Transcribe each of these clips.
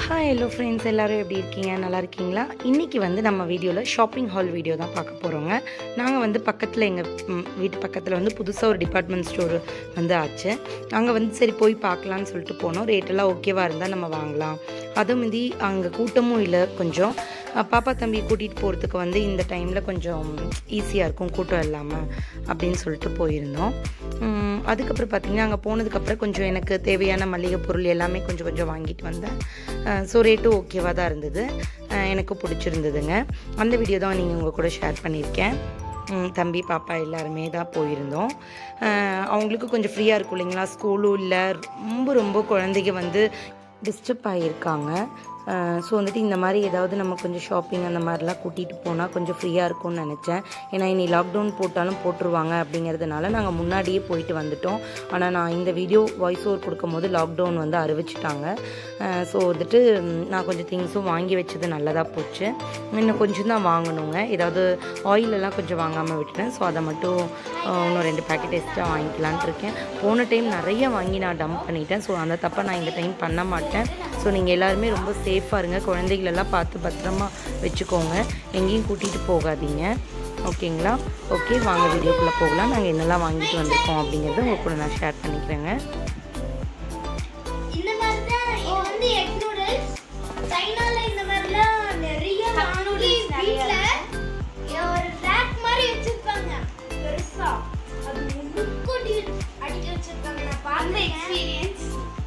Hi hello friends எல்லோரும் எப்படி இருக்கீங்க நல்லா இருக்கீங்களா இன்றைக்கி வந்து நம்ம வீடியோவில் ஷாப்பிங் ஹால் வீடியோ தான் பார்க்க போகிறோங்க நாங்கள் வந்து பக்கத்தில் எங்கள் வீட்டு பக்கத்தில் வந்து புதுசாக ஒரு டிபார்ட்மெண்ட் ஸ்டோர் வந்து ஆச்சு அங்கே வந்து சரி போய் பார்க்கலான்னு சொல்லிட்டு போனோம் ரேட்டெல்லாம் ஓகேவாக இருந்தால் நம்ம வாங்கலாம் அதுவும் மீதி அங்கே கூட்டமும் இல்லை கொஞ்சம் அஹ் பாப்பா தம்பி கூட்டிகிட்டு போகிறதுக்கு வந்து இந்த டைமில் கொஞ்சம் ஈஸியாக இருக்கும் கூட்டம் இல்லாமல் அப்படின்னு சொல்லிட்டு போயிருந்தோம் உம், அதுக்கப்புறம் பார்த்திங்கன்னா அங்கே போனதுக்கப்புறம் கொஞ்சம் எனக்கு தேவையான மளிகை பொருள் எல்லாமே கொஞ்சம் கொஞ்சம் வாங்கிட்டு வந்தேன் ஸோ ரேட்டும் ஓகேவாக தான் இருந்தது அஹ் எனக்கு பிடிச்சிருந்ததுங்க அந்த வீடியோ தான் நீங்கள் உங்கள் கூட ஷேர் பண்ணியிருக்கேன் உம், தம்பி பாப்பா எல்லாருமே தான் போயிருந்தோம் அஹ் அவங்களுக்கு கொஞ்சம் ஃப்ரீயாக இருக்கும் இல்லைங்களா ஸ்கூலும் இல்லை ரொம்ப ரொம்ப குழந்தைங்க வந்து டிஸ்டர்ப் ஆகியிருக்காங்க ஸோ வந்துட்டு இந்த மாதிரி ஏதாவது நம்ம கொஞ்சம் ஷாப்பிங் அந்த மாதிரிலாம் கூட்டிகிட்டு போனால் கொஞ்சம் ஃப்ரீயாக இருக்கும்னு நினச்சேன் ஏன்னா இனி லாக்டவுன் போட்டாலும் போட்டுருவாங்க அப்படிங்கிறதுனால நாங்கள் முன்னாடியே போயிட்டு வந்துட்டோம் ஆனால் நான் இந்த வீடியோ வாய்ஸ் ஓவர் கொடுக்கும்போது லாக்டவுன் வந்து அறிவிச்சிட்டாங்க ஸோ வந்துட்டு ம், நான் கொஞ்சம் திங்ஸும் வாங்கி வச்சது நல்லதாக போச்சு இன்னும் கொஞ்சம் தான் வாங்கணுங்க ஏதாவது ஆயில் எல்லாம் கொஞ்சம் வாங்காமல் விட்டுட்டேன் ஸோ அதை மட்டும் அஹ், இன்னும் ரெண்டு பேக்கெட் எக்ஸ்ட்ரா வாங்கிக்கலான்ட்டு இருக்கேன் போன டைம் நிறைய வாங்கி நான் டம்ப் பண்ணிட்டேன் ஸோ அந்த தப்பை நான் இந்த டைம் பண்ண மாட்டேன் ஸோ நீங்கள் எல்லாருமே ரொம்ப சேஃபாக இருங்க குழந்தைகளெல்லாம் பார்த்து பத்திரமா வச்சுக்கோங்க எங்கேயும் கூட்டிகிட்டு போகாதீங்க ஓகேங்களா ஓகே வாங்க வீடியோக்குள்ளே போகலாம் நாங்கள் என்னெல்லாம் வாங்கிட்டு வந்திருக்கோம் அப்படிங்கிறத உங்க கூட நான் ஷேர் பண்ணிக்கிறேங்க இந்த மாதிரி தான் இது வந்து எக் நூடுல்ஸ் சைனால இந்த மாதிரிலாம் நிறைய வாங்கி வீட்ல ஒரு ரேக் மாதிரி வச்சிருப்பாங்க பெருசா அது முழுக்கொடி அடிக்க வச்சிருப்பாங்க நான் பார்த்த எக்ஸ்பீரியன்ஸ்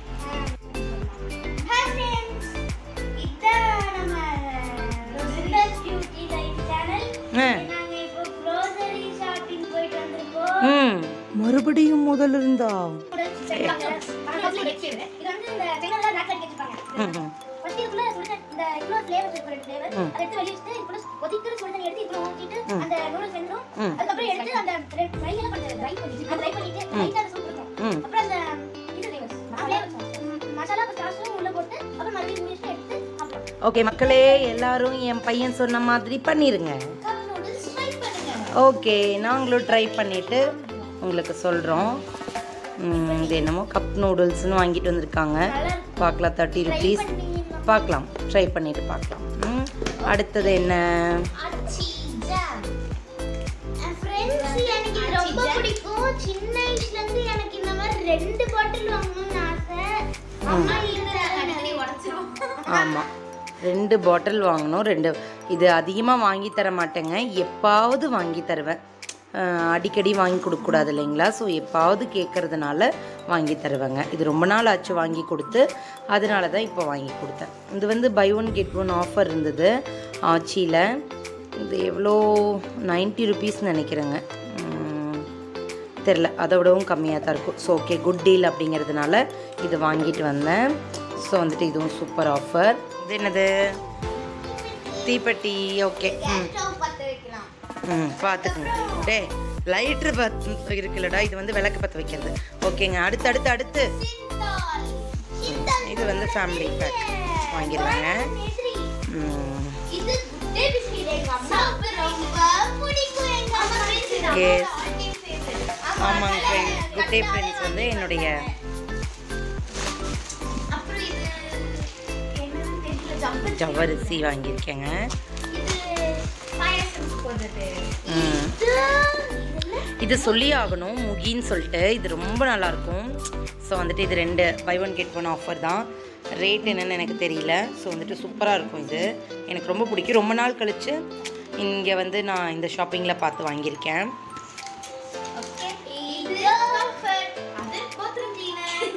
ஹாய் ஃப்ரெண்ட்ஸ் இதான் நம்ம ரோசிண்டாஸ் பியூட்டி லைஃப் சேனல் ஆ நாங்க இப்போ க்ரோசரி ஷாப்பிங் போயிட்டு வந்திருக்கோம் ம் மறுபடியும் முதல்ல இருந்தா இது வந்து இந்த சைனால ரேக் அடிக்க வச்சிருப்பாங்க ம் ம் ஃபர்ஸ்ட் இதுக்குள்ள சுடு இந்த இவ்வளோ ஃப்ளேவர்ஸ் இருக்கு ரெண்டு ஃப்ளேவர் ம். அதை எடுத்து வெளிய வச்சுட்டு இதுக்குள்ள ஒதிக்கிற சுடு தண்ணி எடுத்து இவ்வளோ ஊத்திட்டு ம். அந்த நூடுல்ஸ் வெந்துடும் ம். அதுக்கப்புறம் எடுத்து அந்த ஃப்ரை எல்லாம் கொஞ்சம் ட்ரை பண்ணிட்டு ட்ரை பண்ணிட்டு லைட்டா அதை சூப் இருக்கும் ம் அப்புறம் அந்த இது ஃப்ளேவர்ஸ் ஃப்ளேவர்ஸ் மசாலா அப்புறம் சாஸும் உள்ள போட்டு அப்புறம் மறுபடியும் மூடி வச்சுட்டு எடுத்து சாப்பிடலாம் ஓகே மக்களே எல்லாரும் என் பையன் சொன்ன மாதிரி பண்ணிருங்க கப் நூடுல்ஸ் ட்ரை பண்ணுங்க ஓகே நாங்களும் ட்ரை பண்ணிவிட்டு உங்களுக்கு சொல்கிறோம் இது என்னமோ கப் நூடுல்ஸ்னு வாங்கிட்டு வந்திருக்காங்க பார்க்கலாம் தேர்ட்டி ருபீஸ் பார்க்கலாம் ட்ரை பண்ணிட்டு பார்க்கலாம் ம், அடுத்தது என்ன அச்சி ஜாம் ஃப்ரெண்ட்ஸ் எனக்கு இது ரொம்ப பிடிக்கும் சின்ன வயசுல இருந்து எனக்கு இந்த மாதிரி ரெண்டு பாட்டில் வாங்கணும்னு ஆசை அம்மா இருக்கிற அடிக்கடி உடைச்சிரும் ஆமாம் ரெண்டு பாட்டில் வாங்கணும் ரெண்டு இது அதிகமாக வாங்கி தர மாட்டேங்க எப்பாவது வாங்கி தருவேன் அஹ், அடிக்கடி வாங்கி கொடுக்கக்கூடாது இல்லைங்களா ஸோ எப்பாவது கேட்கறதுனால வாங்கி தருவேங்க இது ரொம்ப நாள் ஆச்சு வாங்கி கொடுத்து அதனால தான் இப்போ வாங்கி கொடுத்தேன் இது வந்து buy one get one offer இருந்தது ஆச்சியில் இது எவ்வளோ நைன்ட்டி ருபீஸ் நினைக்கிறேங்க உம், தெரில அதை விடவும் கம்மியாக தான் இருக்கும் ஸோ ஓகே குட் டீல் அப்படிங்கிறதுனால இது வாங்கிட்டு வந்தேன் ஸோ வந்துட்டு இதுவும் சூப்பர் ஆஃபர் இது என்னது தீப்பெட்டி ஓகே ம் ஸ்டவ் பத்த வைக்கலாம் ம் பார்த்துக்குங்க டே லைட்ரு பத்து இருக்குல்லடா இது வந்து விளக்கு பற்ற வைக்கிறது ஓகேங்க அடுத்து அடுத்து அடுத்து சிந்தால் இது வந்து ஃபேமிலி பேக் வாங்கிடுவாங்க ம், இது குட்டே பிஸ்கட் எங்க அம்மாவுக்கு ரொம்ப பிடிக்கும் எங்க அம்மா Yes. ஆமாங்க ஃப்ரெண்ட்ஸ் குட் டே ஃப்ரெண்ட்ஸ் வந்து என்னுடைய அப்புறம் இது என்னன்னு தெரியல ஜம்பு ஜவ்வரிசி வாங்கியிருக்கேங்க இது பாயாசம் போடுறது ம் இது இதுல இது சொல்லி ஆகணும் முகின்னு சொல்லிட்டு இது ரொம்ப நல்லாயிருக்கும் ஸோ வந்துட்டு இது ரெண்டு buy one get one offer தான் ரேட் என்னன்னு எனக்கு தெரியல ஸோ வந்துட்டு சூப்பராக இருக்கும் இது எனக்கு ரொம்ப பிடிக்கும் ரொம்ப நாள் கழித்து இங்கே வந்து நான் இந்த ஷாப்பிங்கில் பார்த்து வாங்கியிருக்கேன் ஓகே இது கம்ஃபர்ட் அது பாத்ரூம் கிளீனர்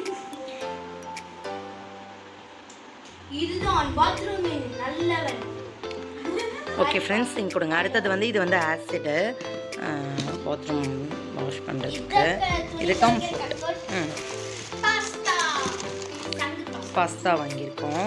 இதுதான் பாத்ரூம் நல்லவன் ஓகே ஃப்ரெண்ட்ஸ் இங்கே கொடுங்க அடுத்தது வந்து இது வந்து ஆசிடு பாத்ரூம் வாஷ் பண்ணுறதுக்கு இது கம்ஃபர்ட் ம் பாஸ்தா பாஸ்தா வாங்கியிருக்கோம்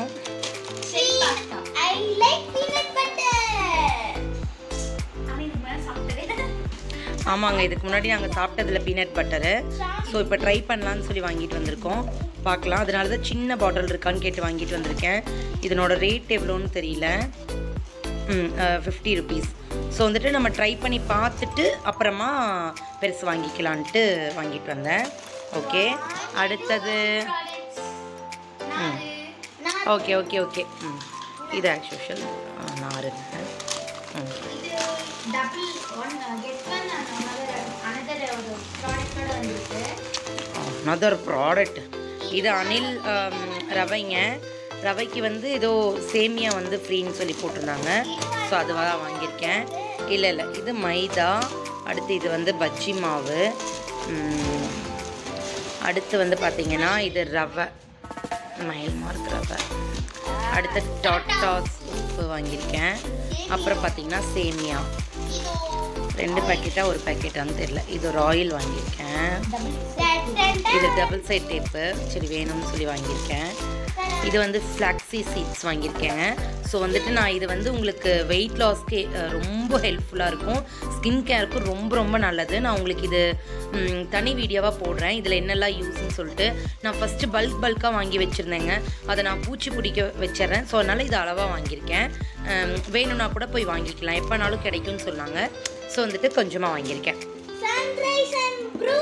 ஐ லைக் பீனட் பட்டர் அவன் மேல சாப்பிட்டதே ஆமாங்க இதுக்கு முன்னாடி நாங்கள் சாப்பிட்டதில் பீனட் பட்டரு ஸோ இப்போ ட்ரை பண்ணலான்னு சொல்லி வாங்கிட்டு வந்திருக்கோம் பார்க்கலாம் அதனால தான் சின்ன பாட்டில் இருக்கான்னு கேட்டு வாங்கிட்டு வந்திருக்கேன் இதனோட ரேட் எவ்வளோன்னு தெரியல ம் ஃபிஃப்டி ருபீஸ் ஸோ வந்துட்டு நம்ம ட்ரை பண்ணி பார்த்துட்டு அப்புறமா பெருசு வாங்கிக்கலான்ட்டு வாங்கிட்டு வந்தேன் ஓகே அடுத்தது ம் நான் ஓகே ஓகே ஓகே ம் இது ஆக்சுவல் நாருங்க ம் இது double one get one another another ஒரு ப்ராடக்ட்டோட வந்திருக்கு another ப்ராடக்ட் இது அனில் ஆம், ரவைங்க ரவைக்கு வந்து ஏதோ சேமியா வந்து ஃப்ரீன்னு சொல்லி போட்டிருந்தாங்க ஸோ அதுவாக தான் வாங்கியிருக்கேன் இல்லை இல்லை இது மைதா அடுத்து இது வந்து பஜ்ஜி மாவு ம், அடுத்து வந்து பார்த்தீங்கன்னா இது ரவை மயில் மார்க் ரவை அடுத்து டாட்டாஸ் உப்பு வாங்கியிருக்கேன் அப்புறம் பார்த்தீங்கன்னா சேமியா ரெண்டு பேக்கெட்டாக ஒரு பேக்கெட்டான்னு தெரியல இது ஒரு ஆயில் வாங்கியிருக்கேன் இது டபுள் சைட் டேப்பு சரி வேணும்னு சொல்லி வாங்கியிருக்கேன் இது வந்து ஃப்ளாக்ஸி சீட்ஸ் வாங்கியிருக்கேங்க ஸோ வந்துட்டு நான் இது வந்து உங்களுக்கு வெயிட் லாஸ்க்கு ரொம்ப ஹெல்ப்ஃபுல்லாக இருக்கும் ஸ்கின் கேருக்கும் ரொம்ப ரொம்ப நல்லது நான் உங்களுக்கு இது ம், தனி வீடியோவாக போடுறேன் இதில் என்னெல்லாம் யூஸ்ன்னு சொல்லிட்டு நான் ஃபஸ்ட்டு பல்க் பல்காக வாங்கி வச்சுருந்தேங்க அதை நான் பூச்சி பிடிக்க வச்சிடுறேன் ஸோ அதனால் இது அளவாக வாங்கியிருக்கேன் ம், வேணும்னா கூட போய் வாங்கிக்கலாம் எப்போனாலும் கிடைக்கும்னு சொன்னாங்க ஸோ வந்துட்டு கொஞ்சமாக வாங்கியிருக்கேன் சன்ரைஸ் அண்ட் ப்ரூ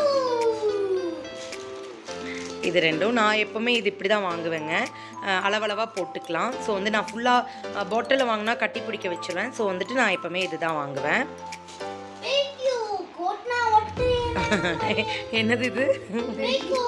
இது ரெண்டும் நான் எப்போவுமே இது இப்படி தான் வாங்குவேங்க அஹ் அளவளவாக போட்டுக்கலாம் ஸோ வந்து நான் ஃபுல்லாக பாட்டிலில் வாங்கினா கட்டி பிடிக்க வச்சிருவேன் ஸோ வந்துட்டு நான் எப்போவுமே இது தான் வாங்குவேன் தேங்க் யூ கோட்னா ஒட்டு என்னது இது தேங்க்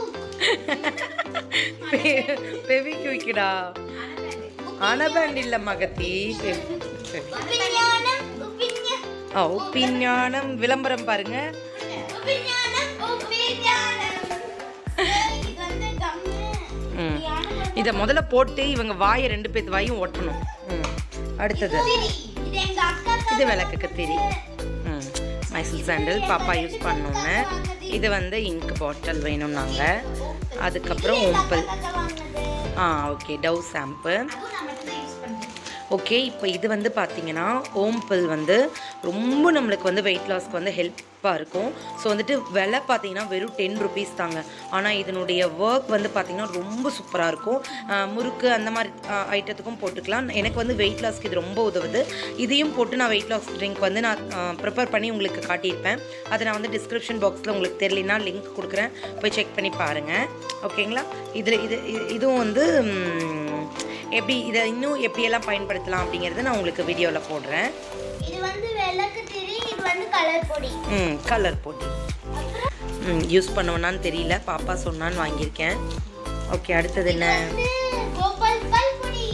பெவிக்யூக்கிடா அனபேண்ட் இல்லை மகத்தி உபிஞானம் உபிஞா ஆ உப்பிஞானம் விளம்பரம் பாருங்க உபிஞானம் உபிஞானம் இது வந்து கம்மு ம் இதை முதல்ல போட்டு இவங்க வாயை ரெண்டு பேத்து வாயும் ஒட்டணும் ம் அடுத்தது திரி இது எங்க அக்கா இது விளக்கு கத்திரி ம் மைசூர் சாண்டல் பாப்பா யூஸ் பண்ணோன்னு இது வந்து இங்க் பாட்டில் வேணும்னாங்க அதுக்கப்புறம் ஓம்பல் வாங்கினது ஆ ஓகே டவ் ஷாம்பு அதுவும் நான் மட்டும் தான் யூஸ் பண்றேன் ஓகே இப்போ இது வந்து பார்த்தீங்கன்னா ஓம்பல் வந்து ரொம்ப நம்மளுக்கு வந்து வெயிட் லாஸ்க்கு வந்து ஹெல்ப்பாக இருக்கும் ஸோ வந்துட்டு விலை பார்த்தீங்கன்னா வெறும் டென் ருபீஸ் தாங்க ஆனால் இதனுடைய ஒர்க் வந்து பார்த்தீங்கன்னா ரொம்ப சூப்பராக இருக்கும் ஆஹ் முறுக்கு அந்த மாதிரி ஐட்டத்துக்கும் போட்டுக்கலாம் எனக்கு வந்து வெயிட் லாஸ்க்கு இது ரொம்ப உதவுது இதையும் போட்டு நான் வெயிட் லாஸ் ட்ரிங்க் வந்து நான் ப்ரிப்பேர் பண்ணி உங்களுக்கு காட்டியிருப்பேன் அதை நான் வந்து டிஸ்கிரிப்ஷன் பாக்ஸில் உங்களுக்கு தெரியலனா லிங்க் கொடுக்குறேன் போய் செக் பண்ணி பாருங்கள் ஓகேங்களா இதில் இது இது- இதுவும் வந்து ம், எப்படி இதை இன்னும் எப்படியெல்லாம் பயன்படுத்தலாம் அப்படிங்கிறத நான் உங்களுக்கு வீடியோவில் போடுறேன் இது வந்து விளக்கு திரி இது வந்து கலர் பொடி ம் கலர் பொடி ம் யூஸ் பண்ணுவேனான்னு தெரியல பாப்பா சொன்னான்னு வாங்கியிருக்கேன் ஓகே அடுத்தது என்ன வந்து கோபால் பல் பொடி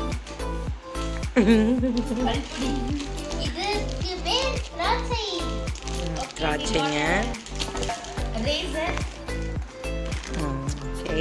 பல்பொடி இதுக்கு பேர் திராட்சை ம், திராட்சைங்க ரேசர் ஓகே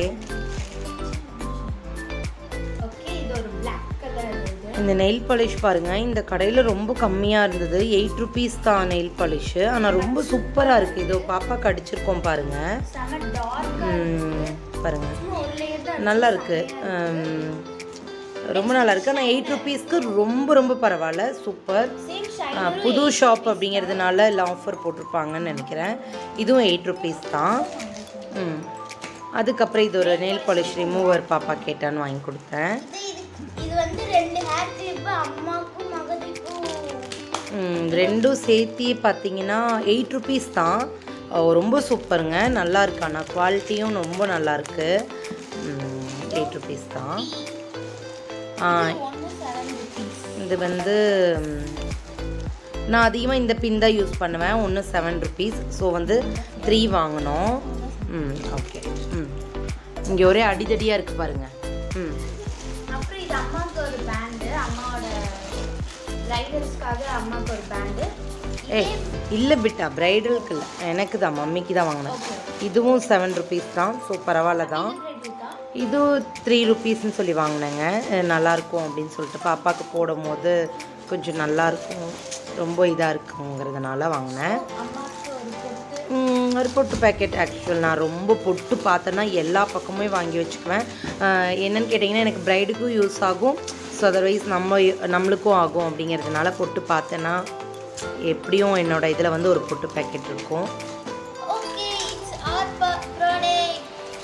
ஓகே இது ஒரு பிளாக் கலர் இது இந்த நெயில் பாலிஷ் பாருங்க இந்த கடையில் ரொம்ப கம்மியாக இருந்தது எயிட் ருபீஸ் தான் நெயில் பாலிஷ் ஆனால் ரொம்ப சூப்பராக இருக்குது இதோ பாப்பாக்கு அடிச்சிருக்கோம் பாருங்க செம டார்க் ம், பாருங்க ஒரு லேயர் தான் நல்லா இருக்கு ம், ரொம்ப நல்லா இருக்கு ஆனால் எயிட் ருபீஸ்க்கு ரொம்ப ரொம்ப பரவாயில்ல சூப்பர் சேம் ஆ, ஷைன் புது ஷாப் அப்படிங்கிறதுனால இல்லை ஆஃபர் போட்டிருப்பாங்கன்னு நினைக்கிறேன் இதுவும் எயிட் ருபீஸ் தான் ம் அதுக்கப்புறம் இது ஒரு நெயில் பாலிஷ் ரிமூவர் பாப்பா கேட்டான்னு வாங்கி கொடுத்தேன் இது இது- இது வந்து ரெண்டு ஹேர் கிளிப் அம்மாக்கும் மகதிக்கும் ம், ரெண்டும் சேர்த்தி பார்த்தீங்கன்னா எயிட் ருபீஸ் தான் ஓ, ரொம்ப சூப்பருங்க நல்லா இருக்கு ஆனால் குவாலிட்டியும் ரொம்ப நல்லா இருக்கு எயிட் ருபீஸ் தான் ஆ, ஒன்று செவன் ருபீஸ் இது வந்து ம், நான் அதிகமாக இந்த பின் தான் யூஸ் பண்ணுவேன் ஒன்று செவன் ருபீஸ் ஸோ வந்து த்ரீ வாங்கினோம் ம் ஓகே ம் இங்கே ஒரே அடிதடியாக இருக்குது பாருங்க ம் அப்புறம் இது அம்மாவுக்கு ஒரு பேண்டு அம்மாவோட ரைடர்ஸ்க்காக அம்மாவுக்கு ஒரு பேண்டு ஏய் இல்லை பிட்டா ப்ரைடலுக்கு இல்லை எனக்கு தான் மம்மிக்கு தான் வாங்கினேன் இதுவும் செவன் ருபீஸ் தான் ஸோ பரவாயில்ல தான் இருக்கா இது த்ரீ ருபீஸ்னு சொல்லி வாங்கினேங்க அஹ் நல்லா இருக்கும் அப்படின்னு சொல்லிட்டு பாப்பாவுக்கு போடும் போது கொஞ்சம் நல்லா இருக்கும் ரொம்ப இதாக இருக்குங்கிறதுனால வாங்கினேன் அம்மாவுக்கு ஒரு பொட்டு ம், ஒரு பொட்டு பேக்கெட் ஆக்சுவல் நான் ரொம்ப பொட்டு பார்த்தேன்னா எல்லா பக்கமுமே வாங்கி வச்சுக்குவேன் அஹ் என்னன்னு கேட்டிங்கன்னா எனக்கு ப்ரைடுக்கும் யூஸ் ஆகும் ஸோ அதர்வைஸ் நம்ம நம்மளுக்கும் ஆகும் அப்படிங்கிறதுனால பொட்டு பார்த்தேன்னா எப்படியும் என்னோட இதில் வந்து ஒரு பொட்டு பேக்கெட் இருக்கும் ஓகே இட்ஸ் ஆர் ப்ராடக்ட்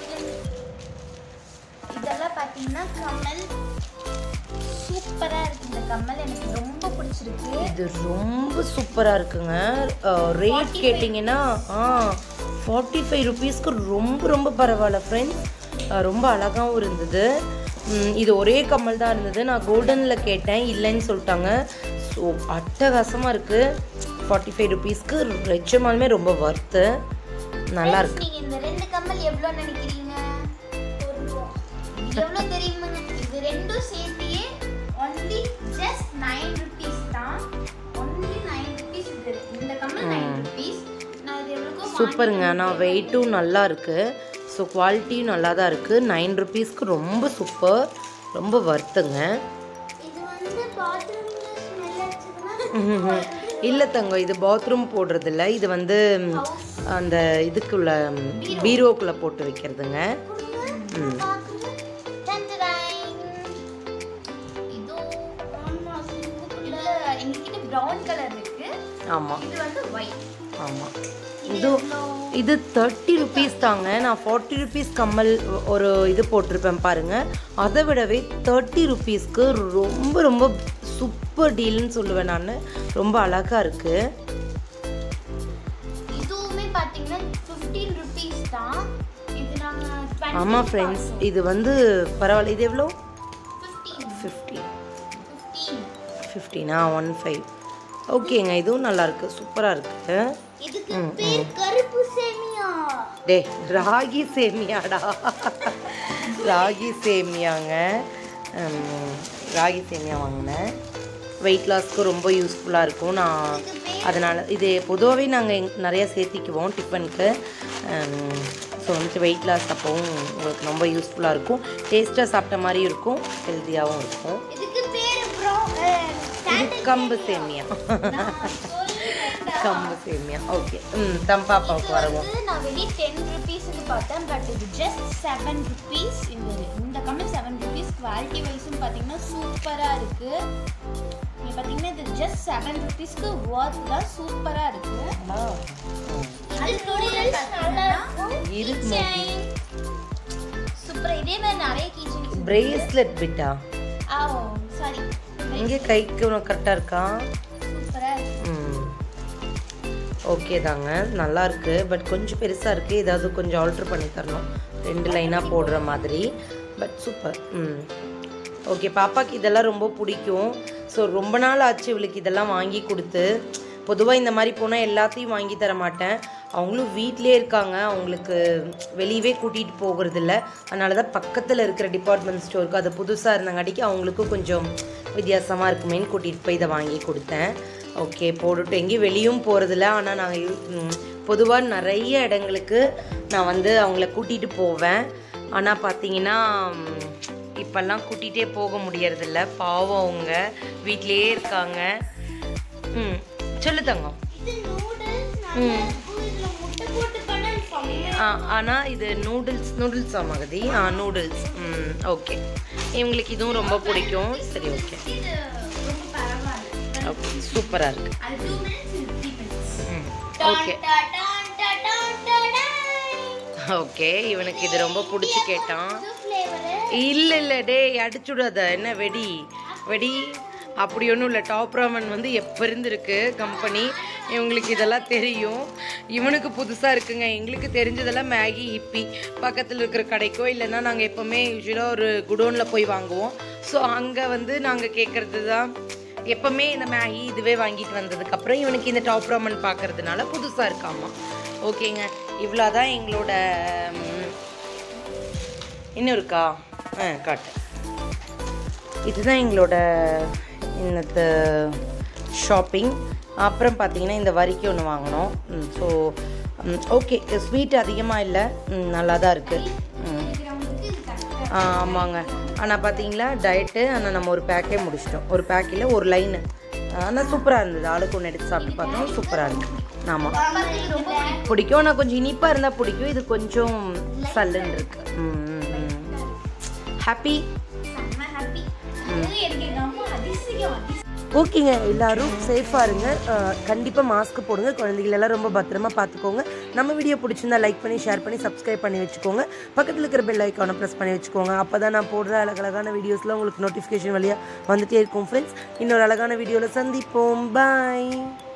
இதெல்லாம் பார்த்தீங்கன்னா கம்மல் சூப்பராக இருக்கு இந்த கம்மல் எனக்கு ரொம்ப பிடிச்சிருக்கு இது ரொம்ப சூப்பராக இருக்குங்க ரேட் கேட்டிங்கன்னா ஆ ஃபார்ட்டி ஃபைவ் ருபீஸ்க்கு ரொம்ப ரொம்ப பரவாயில்ல ஃப்ரெண்ட்ஸ் ரொம்ப அழகாகவும் இருந்தது ம், இது ஒரே கம்மல் தான் இருந்தது நான் கோல்டனில் கேட்டேன் இல்லைன்னு சொல்லிட்டாங்க ஸோ அட்டகாசமாக இருக்குது ஃபார்ட்டி ஃபைவ் ருபீஸ்க்கு நிஜமாலுமே ரொம்ப ஒர்த்து நல்லா இருக்கு நீங்க இந்த ரெண்டு கம்மல் எவ்வளவு நினைக்கிறீங்க இது எவ்வளவு தெரியுமா இது ரெண்டும் சேர்த்தியே ஒன்லி ஜஸ்ட் நைன் ருபீஸ் தான் ஒன்லி நைன் ருபீஸ் இது இந்த கம்மல் நைன் ருபீஸ் நான் இது எவ்வளோ சூப்பருங்க ஆனால் வெயிட்டும் நல்லா இருக்குது ஸோ குவாலிட்டியும் நல்லா தான் இருக்குது நைன் ருபீஸ்க்கு ரொம்ப சூப்பர் ரொம்ப வர்த்துங்க இது வந்து பாத்ரூம்ல ஸ்மெல் அடிச்சதுன்னா இல்லை தங்கம் இது பாத்ரூம் போடுறதில்ல இது வந்து ம், அந்த இதுக்குள்ள ம், பீரோக்குள்ளே போட்டு வைக்கிறதுங்க ம் இது எங்ககிட்ட ப்ரௌன் கலர் இருக்கு ஆமாம் இது வந்து ஒயிட் ஆமாம் இது இது தேர்ட்டி ருபீஸ் தாங்க நான் ஃபார்ட்டி ருபீஸ் கம்மல் ஒரு இது போட்டிருப்பேன் பாருங்க அதை விடவே தேர்ட்டி ருபீஸ்க்கு ரொம்ப ரொம்ப சூப்பர் டீல்னு சொல்லுவேன் நான் ரொம்ப அழகாக இருக்குது இதுவுமே பாத்தீங்கன்னா 15 ருபீஸ் தான் இது நாங்க 20 ஆமாம் ஃப்ரெண்ட்ஸ் இது வந்து பரவாயில்ல இது எவ்வளோ 15 ஃபிஃப்டி 15 ஃபிஃப்டினா ஒன் ஃபைவ் ஓகேங்க இதுவும் நல்லா இருக்கு சூப்பராக இருக்குது இதுக்கு பேர் கருப்பு சேமியா டே ராகி சேமியாடா ராகி சேமியாங்க ஹம், ராகி சேமியா வாங்கினேன் வெயிட் லாஸ்க்கு ரொம்ப யூஸ்ஃபுல்லாக இருக்கும் நான் அதனால் இது பொதுவாகவே நாங்கள் நிறையா சேர்த்திக்குவோம் டிஃபனுக்கு ஸோ வந்துட்டு வெயிட் லாஸ் அப்போவும் உங்களுக்கு ரொம்ப யூஸ்ஃபுல்லாக இருக்கும் டேஸ்ட்டாக சாப்பிட்ட மாதிரியும் இருக்கும் ஹெல்த்தியாகவும் இருக்கும் இதுக்கு பேர் ப்ரோ இது கம்பு சேமியா கம்பு சேமியா ஓகே ம் தம் பாப்பாவுக்கு வரவும் வந்து நான் வெளியே டென் ருபீஸுக்கு பார்த்தேன் பட் இது ஜஸ்ட் செவன் ருபீஸ் இந்த இந்த கம்மி செவன் ருபீஸ் குவாலிட்டி வைஸும் பார்த்தீங்கன்னா சூப்பராக இருக்கு நீங்கள் பார்த்தீங்கன்னா இது ஜஸ்ட் செவன் ருபீஸ்க்கு ஒர்த் தான் சூப்பராக இருக்கு அது நூடுல்ஸ் நல்லா இருக்கும் இருக்கு சூப்பர் இதே மாதிரி நிறைய கீச்சன் பிரேஸ்லெட் பிட்டா ஆ சாரி இங்கே கைக்கு உனக்கு கரெக்டாக இருக்கா சூப்பராக இருக்கு ம் ஓகே தாங்க நல்லா இருக்கு பட் கொஞ்சம் பெருசாக இருக்குது ஏதாவது கொஞ்சம் ஆல்ட்ரு பண்ணி தரணும் ரெண்டு லைனாக போடுற மாதிரி பட் சூப்பர் ம் ஓகே பாப்பாக்கு இதெல்லாம் ரொம்ப பிடிக்கும் ஸோ ரொம்ப நாள் ஆச்சு இவளுக்கு இதெல்லாம் வாங்கி கொடுத்து பொதுவாக இந்த மாதிரி போனால் எல்லாத்தையும் வாங்கி தர மாட்டேன் அவங்களும் வீட்டிலே இருக்காங்க அவங்களுக்கு வெளியவே கூட்டிகிட்டு போகிறது இல்ல அதனால தான் பக்கத்தில் இருக்கிற டிபார்ட்மெண்ட் ஸ்டோருக்கு அது புதுசாக இருந்தங்காட்டிக்கு அவங்களுக்கும் கொஞ்சம் வித்தியாசமாக இருக்குமேன்னு கூட்டிகிட்டு போய் இதை வாங்கி கொடுத்தேன் ஓகே போட்டுட்டு எங்கேயும் வெளியும் போகிறதில்ல ஆனால் நாங்கள் பொதுவாக நிறைய இடங்களுக்கு நான் வந்து அவங்கள கூட்டிகிட்டு போவேன் ஆனால் பார்த்தீங்கன்னா ம், இப்போல்லாம் கூட்டிகிட்டே போக முடியறதில்ல பாவம் அவங்க வீட்டிலேயே இருக்காங்க ம் சொல்லு தங்கம் இது நூடுல்ஸ் நல்லா இருக்கும் இதுல முட்டை போட்டு பண்ண செம்மையா ஆ ஆனால் இது நூடுல்ஸ் நூடுல்ஸ் மகதி ஆ நூடுல்ஸ் ம் ஓகே இவங்களுக்கு இதுவும் ரொம்ப பிடிக்கும் சரி ஓகே இது ரொம்ப பரவாயில்ல ஓகே சூப்பராக இருக்குது அது டூ மினிட்ஸ் இது த்ரீ மினிட்ஸ் ம் ஓகே ஓகே இவனுக்கு இது ரொம்ப பிடிச்சி கேட்டான் இல்லை இல்லை டேய் அடிச்சுடாத என்ன வெடி வெடி அப்படி ஒன்றும் இல்லை டாப் ராமன் வந்து எப்போ இருந்திருக்கு கம்பெனி இவங்களுக்கு இதெல்லாம் தெரியும் இவனுக்கு புதுசாக இருக்குங்க எங்களுக்கு தெரிஞ்சதெல்லாம் மேகி இப்பி பக்கத்தில் இருக்கிற கடைக்கோ இல்லைன்னா நாங்கள் எப்போவுமே யூஸ்வலாக ஒரு குடோனில் போய் வாங்குவோம் ஸோ அங்கே வந்து நாங்கள் கேட்குறது தான் எப்போவுமே இந்த மேகி இதுவே வாங்கிட்டு வந்ததுக்கப்புறம் இவனுக்கு இந்த டாப் ராமன் பார்க்கறதுனால புதுசாக இருக்காமா ஓகேங்க இவ்வளோ தான் எங்களோட ம், இன்னும் இருக்கா ஆ காட்டு இதுதான் எங்களோட இன்னத்து ஷாப்பிங் அப்புறம் பார்த்தீங்கன்னா இந்த வரிக்கு ஒன்று வாங்கினோம் ஸோ ஓகே ஸ்வீட் அதிகமாக இல்லை நல்லா தான் இருக்குது ஆமாங்க ஆனால் பார்த்தீங்களா டயட்டு ஆனால் நம்ம ஒரு பேக்கே முடிச்சிட்டோம் ஒரு பேக்கில் ஒரு லைனு ஆனால் சூப்பராக இருந்தது ஆளுக்கு ஒன்று எடுத்து சாப்பிட்டு பார்த்தோம் சூப்பராக இருக்குது ஆமாம் பிடிக்கும் ஆனால் கொஞ்சம் இனிப்பாக இருந்தால் பிடிக்கும் இது கொஞ்சம் சல்லுன்னு இருக்கு ஹாப்பி எனக்கு எங்க அம்மா அதிசயம் அதிசயம் ஓகேங்க எல்லாரும் சேஃபாக இருங்க கண்டிப்பாக மாஸ்க் போடுங்க குழந்தைகள் எல்லாம் ரொம்ப பத்திரமா பார்த்துக்கோங்க நம்ம வீடியோ பிடிச்சிருந்தா லைக் பண்ணி ஷேர் பண்ணி சப்ஸ்கிரைப் பண்ணி வச்சுக்கோங்க பக்கத்தில் இருக்கிற பெல் ஐக்கானை ப்ரெஸ் பண்ணி வச்சுக்கோங்க அப்போ தான் நான் போடுற அழகழகான வீடியோஸ்லாம் உங்களுக்கு நோட்டிஃபிகேஷன் வழியாக வந்துட்டே இருக்கும் ஃப்ரெண்ட்ஸ் இன்னொரு அழகான வீடியோவில் சந்திப்போம் பாய்